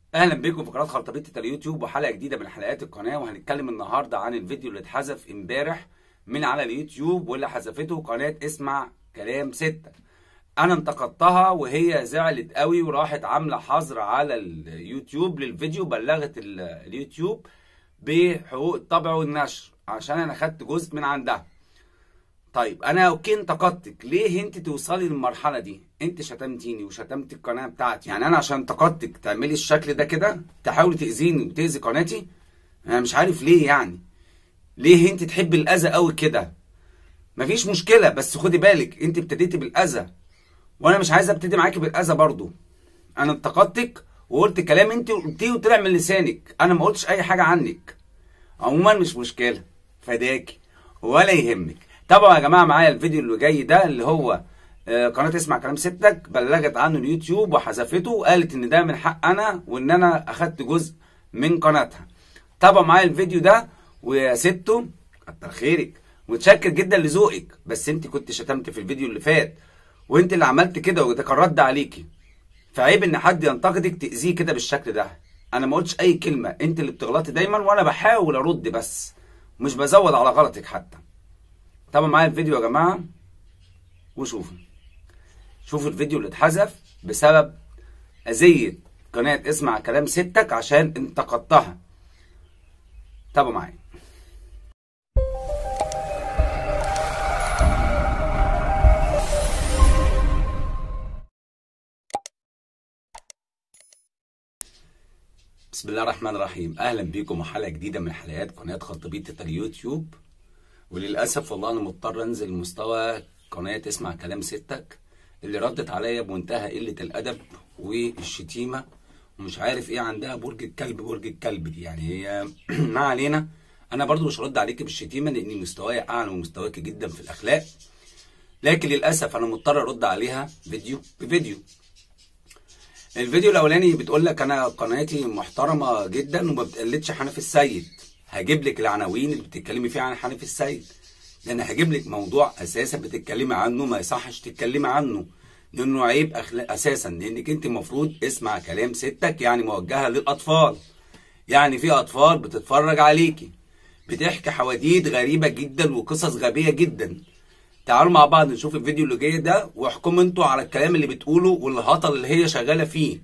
اهلا بكم في قناه خلطبيطه اليوتيوب وحلقه جديده من حلقات القناه وهنتكلم النهارده عن الفيديو اللي اتحذف امبارح من على اليوتيوب واللي حذفته قناه اسمع كلام ستة انا انتقدتها وهي زعلت قوي وراحت عامله حظر على اليوتيوب للفيديو بلغت ال- اليوتيوب بحقوق الطبع والنشر عشان انا خدت جزء من عندها طيب انا اوكي انتقدتك ليه انت توصلي للمرحله دي انت شتمتيني وشتمت القناه بتاعتي يعني انا عشان انتقدتك تعملي الشكل ده كده تحاولي تاذيني وتاذي قناتي انا مش عارف ليه يعني ليه انت تحبي الاذى قوي كده مفيش مشكله بس خدي بالك انت ابتديتي بالاذى وانا مش عايز ابتدي معاكي بالاذى برضو انا انتقدتك وقلت كلام انت قلتيه وطلع من لسانك انا ما قلتش اي حاجه عنك عموما مش مشكله فداكي ولا يهمك تابعوا يا جماعه معايا الفيديو اللي جاي ده اللي هو آه، قناه اسمع كلام ستك بلغت عنه اليوتيوب وحذفته وقالت ان ده من حق انا وان انا اخدت جزء من قناتها تابعوا معايا الفيديو ده ويا ستو كتر خيرك متشكر جدا لذوقك بس انت كنت شتمت في الفيديو اللي فات وانت اللي عملت كده وده كان رد عليكي فعيب ان حد ينتقدك تاذيه كده بالشكل ده انا ما قلتش اي كلمه انت اللي بتغلطي دايما وانا بحاول ارد بس مش بزود على غلطك حتى تابعوا معايا الفيديو يا جماعه وشوفوا شوفوا الفيديو اللي اتحذف بسبب اذيه قناه اسمع كلام ستك عشان انتقدتها تابعوا معايا بسم الله الرحمن الرحيم اهلا بيكم وحلقه جديده من حلقات قناه خلطبيطه اليوتيوب وللاسف والله انا مضطر انزل مستوى قناه اسمع كلام ستك اللي ردت عليا بمنتهى قله الادب والشتيمه ومش عارف ايه عندها برج الكلب برج الكلب دي يعني هي ما علينا انا برضو مش هرد عليك بالشتيمه لاني مستواي اعلى من مستواك جدا في الاخلاق لكن للاسف انا مضطر ارد عليها فيديو بفيديو الفيديو الاولاني بتقول لك انا قناتي محترمه جدا وما بتقلدش حنفي السيد هجيب لك العناوين اللي بتتكلمي فيها عن حنفي السيد لان هجيب لك موضوع اساسا بتتكلمي عنه ما يصحش تتكلمي عنه لانه عيب اخلاق اساسا لانك انت المفروض اسمع كلام ستك يعني موجهه للاطفال يعني في اطفال بتتفرج عليكي بتحكي حواديت غريبه جدا وقصص غبيه جدا تعالوا مع بعض نشوف الفيديو اللي جاي ده واحكموا انتوا على الكلام اللي بتقوله والهطل اللي هي شغاله فيه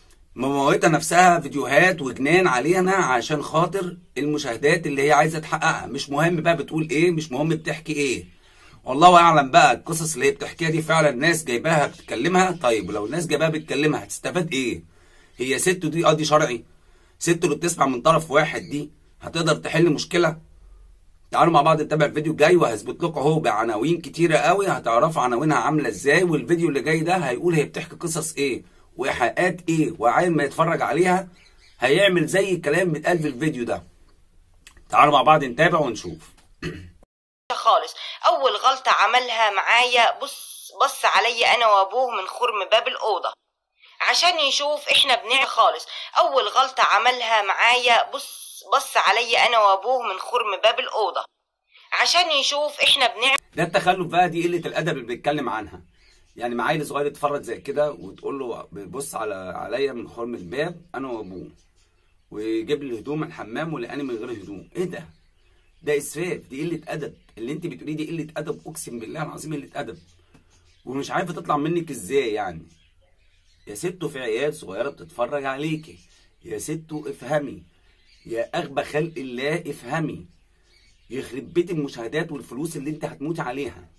مموتة نفسها فيديوهات وجنان علينا عشان خاطر المشاهدات اللي هي عايزه تحققها مش مهم بقى بتقول ايه مش مهم بتحكي ايه والله اعلم بقى القصص اللي هي بتحكيها دي فعلا ناس جايباها بتكلمها طيب لو الناس جايباها بتكلمها هتستفاد ايه هي ست دي قاضي شرعي ست اللي بتسمع من طرف واحد دي هتقدر تحل مشكله تعالوا مع بعض نتابع الفيديو الجاي وهثبت لكم اهو بعناوين كتيره قوي هتعرفوا عناوينها عامله ازاي والفيديو اللي جاي ده هيقول هي بتحكي قصص ايه وايحاءات ايه وعين ما يتفرج عليها هيعمل زي الكلام بيتقال في الفيديو ده تعالوا مع بعض نتابع ونشوف خالص اول غلطة عملها معايا بص بص عليا انا وابوه من خرم باب الاوضة عشان يشوف احنا بنعمل خالص اول غلطة عملها معايا بص بص عليا انا وابوه من خرم باب الاوضة عشان يشوف احنا بنعمل ده التخلف بقى دي قله الادب اللي بنتكلم عنها يعني معايا صغير يتفرج زي كده وتقول له بص على عليا من خرم الباب انا وابوه ويجيب لي هدوم من الحمام ولقاني من غير هدوم ايه ده ده اسفاف دي قله ادب اللي انت بتقوليه دي قله ادب اقسم بالله العظيم قله ادب ومش عارفه تطلع منك ازاي يعني يا ستو في عيال صغيره بتتفرج عليكي يا ستو افهمي يا اغبى خلق الله افهمي يخرب بيت المشاهدات والفلوس اللي انت هتموتي عليها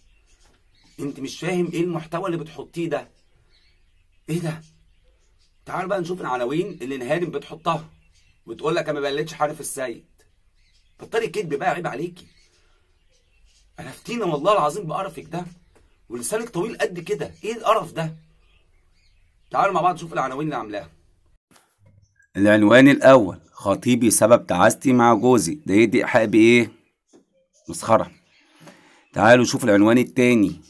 انت مش فاهم ايه المحتوى اللي بتحطيه ده ايه ده تعال بقى نشوف العناوين اللي نهارم بتحطها وتقول لك انا ما بقلدش حنف السيد بطلي كدب بقى عيب عليكي عرفتينا والله العظيم بقرفك ده ولسانك طويل قد كده ايه القرف ده تعالوا مع بعض نشوف العناوين اللي عاملاها العنوان الاول خطيبي سبب تعاستي مع جوزي ده يدي ايحاء بايه مسخره تعالوا شوف العنوان التاني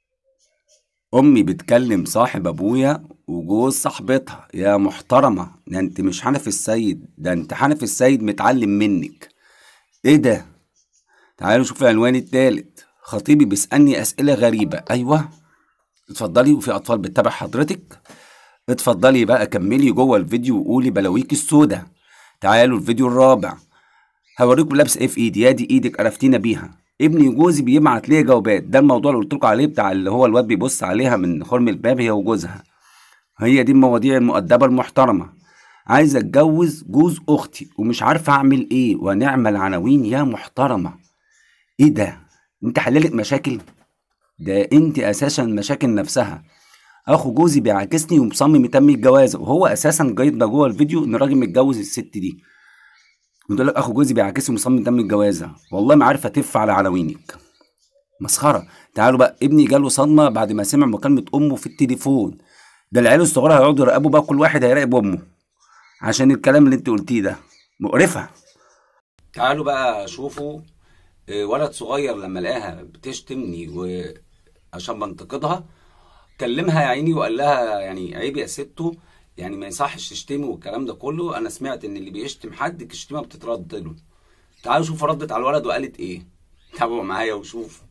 امي بتكلم صاحب ابويا وجوز صاحبتها يا محترمه ده انت مش حنف السيد ده انت حنف السيد متعلم منك ايه ده تعالوا شوف العنوان التالت خطيبي بيسالني اسئله غريبه ايوه اتفضلي وفي اطفال بتتابع حضرتك اتفضلي بقى كملي جوه الفيديو وقولي بلاويك السودا تعالوا الفيديو الرابع هوريكم لابس ايه في ايدي يا دي ايدك عرفتينا بيها ابني جوزي بيبعت ليا جوابات ده الموضوع اللي قلت لكم عليه بتاع اللي هو الواد بيبص عليها من خرم الباب هي وجوزها هي دي المواضيع المؤدبه المحترمه عايز اتجوز جوز اختي ومش عارفه اعمل ايه ونعمل عناوين يا محترمه ايه ده انت حللت مشاكل ده انت اساسا مشاكل نفسها اخو جوزي بيعاكسني ومصمم يتم الجواز وهو اساسا جايب ده جوه الفيديو ان الراجل متجوز الست دي بتقول لك اخو جوزي بيعاكسني ومصمم يتم الجوازه والله ما عارفه تف على عناوينك مسخره تعالوا بقى ابني جاله صدمه بعد ما سمع مكالمه امه في التليفون ده العيال الصغيره هيقعدوا يراقبوا بقى كل واحد هيراقب امه عشان الكلام اللي انت قلتيه ده مقرفه تعالوا بقى شوفوا آه، ولد صغير لما لقاها بتشتمني وعشان بنتقدها كلمها يا عيني وقال لها يعني عيب يا ستو يعني ما يصحش تشتمي والكلام ده كله انا سمعت ان اللي بيشتم حد الشتيمه بتترد له تعالوا شوفوا ردت على الولد وقالت ايه تابعوا معايا وشوفوا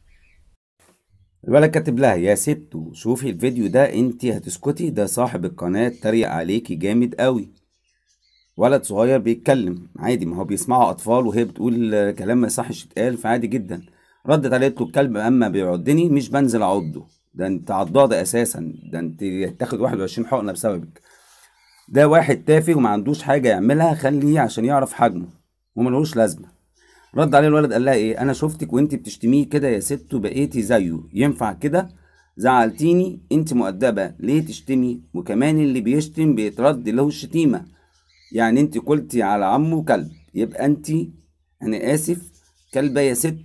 الولد كاتب لها يا ست شوفي الفيديو ده انت هتسكتي ده صاحب القناة اتريق عليكي جامد قوي ولد صغير بيتكلم عادي ما هو بيسمعوا اطفال وهي بتقول آه، كلام ما يصحش يتقال فعادي جدا ردت عليه قالت له الكلب اما بيعضني مش بنزل اعضه ده انت عضاضة اساسا ده انت هتاخد 21 حقنة بسببك ده واحد تافه وما عندوش حاجة يعملها خليه عشان يعرف حجمه وملهوش لازمة رد عليه الولد قال لها ايه انا شفتك وانت بتشتميه كده يا ست وبقيتي زيه ينفع كده زعلتيني انت مؤدبة ليه تشتمي وكمان اللي بيشتم بيترد له الشتيمة يعني انت قلتي على عمه كلب يبقى انت انا اسف كلبة يا ست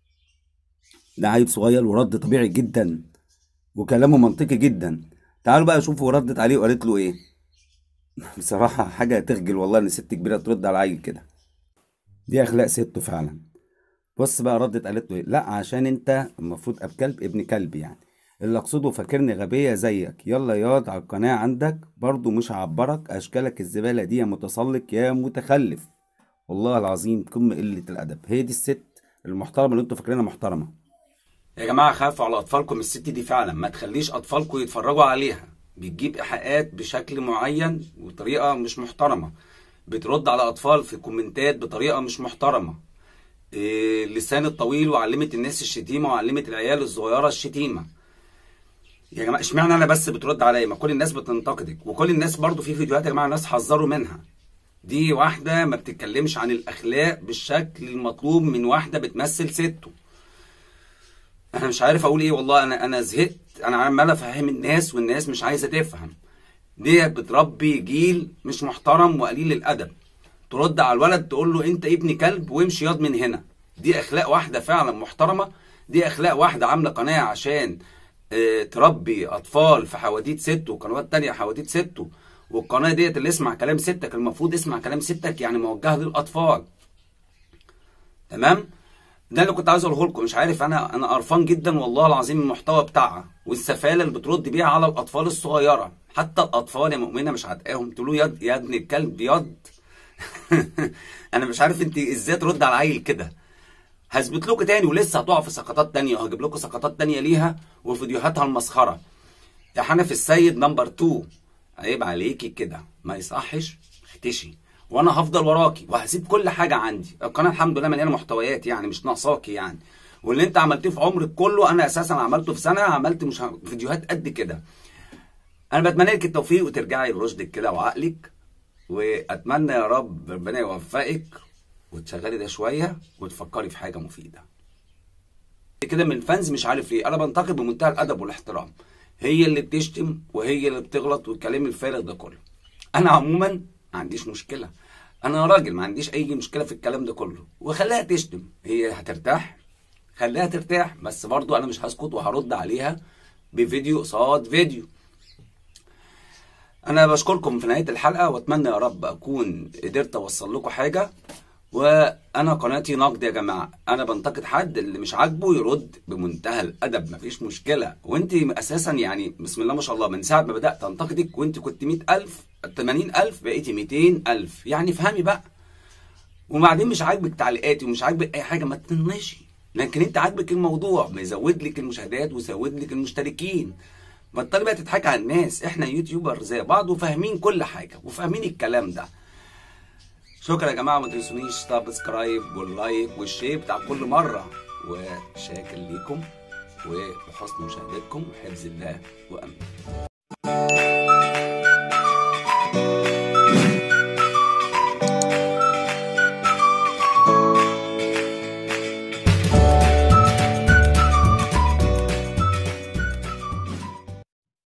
ده عيل صغير ورد طبيعي جدا وكلامه منطقي جدا تعالوا بقى شوفوا ردت عليه وقالت له ايه بصراحة حاجة تخجل والله ان ست كبيرة ترد على عيل كده دي اخلاق سته فعلا بص بقى ردت قالت له ايه لا عشان انت المفروض اب كلب ابن كلب يعني اللي اقصده فاكرني غبية زيك يلا ياض على القناة عندك برضو مش هعبرك اشكالك الزبالة دي يا متسلق يا متخلف والله العظيم قمة قلة الادب هي دي الست المحترمة اللي انتوا فاكرينها محترمة يا جماعة خافوا على أطفالكم الست دي فعلا ما تخليش أطفالكم يتفرجوا عليها بتجيب إيحاءات بشكل معين وطريقة مش محترمة بترد على أطفال في كومنتات بطريقة مش محترمة إيه اللسان الطويل وعلمت الناس الشتيمة وعلمت العيال الصغيرة الشتيمة يا جماعة اشمعنى أنا بس بترد عليا ما كل الناس بتنتقدك وكل الناس برضو في فيديوهات يا جماعة ناس حذروا منها دي واحدة ما بتتكلمش عن الأخلاق بالشكل المطلوب من واحدة بتمثل سته انا مش عارف اقول ايه والله انا انا زهقت انا عمال افهم الناس والناس مش عايزه تفهم دي بتربي جيل مش محترم وقليل الادب ترد على الولد تقول له انت ابن كلب وامشي ياض من هنا دي اخلاق واحده فعلا محترمه دي اخلاق واحده عامله قناه عشان آه، تربي اطفال في حواديت ست وقنوات تانية حواديت ست والقناه ديت اللي اسمع كلام ستك المفروض اسمع كلام ستك يعني موجهه للاطفال تمام ده اللي كنت عايز اقوله لكم مش عارف انا انا قرفان جدا والله العظيم من المحتوى بتاعها والسفاله اللي بترد بيها على الاطفال الصغيره حتى الاطفال يا مؤمنه مش هتقاهم تقولوا يد يا ابن الكلب يد انا مش عارف انت ازاي ترد على عيل كده هثبت لكم تاني ولسه هتقع في سقطات تانية وهجيب لكم سقطات تانية ليها وفيديوهاتها المسخره يا حنفي السيد نمبر 2 عيب عليكي كده ما يصحش اختشي وانا هفضل وراكي وهسيب كل حاجه عندي القناه الحمد لله مليانه محتويات يعني مش ناقصاكي يعني واللي انت عملتيه في عمرك كله انا اساسا عملته في سنه عملت مش ه- فيديوهات قد كده انا بتمنى لك التوفيق وترجعي لرشدك كده وعقلك واتمنى يا رب ربنا يوفقك وتشغلي ده شويه وتفكري في حاجه مفيده كده من الفانز مش عارف ليه انا بنتقد بمنتهى الادب والاحترام هي اللي بتشتم وهي اللي بتغلط والكلام الفارغ ده كله انا عموما ما عنديش مشكله انا راجل ما عنديش اي مشكله في الكلام ده كله وخليها تشتم هي هترتاح خليها ترتاح بس برضو انا مش هسكت وهرد عليها بفيديو قصاد فيديو انا بشكركم في نهايه الحلقه واتمنى يا رب اكون قدرت اوصل لكم حاجه وانا قناتي نقد يا جماعه انا بنتقد حد اللي مش عاجبه يرد بمنتهى الادب مفيش مشكله وانت اساسا يعني بسم الله ما شاء الله من ساعه ما بدات انتقدك وانت كنت 100000 80000 بقيتي 200000 يعني افهمي بقى وبعدين مش عاجبك تعليقاتي ومش عاجبك اي حاجه ما تطنشي لكن انت عاجبك الموضوع بيزود لك المشاهدات ويزود لك المشتركين بطلي بقى تضحكي على الناس احنا يوتيوبر زي بعض وفاهمين كل حاجه وفاهمين الكلام ده شكرا يا جماعه ما تنسونيش سبسكرايب واللايك والشير بتاع كل مره وشاكر ليكم وحسن مشاهدتكم وحفظ الله وامن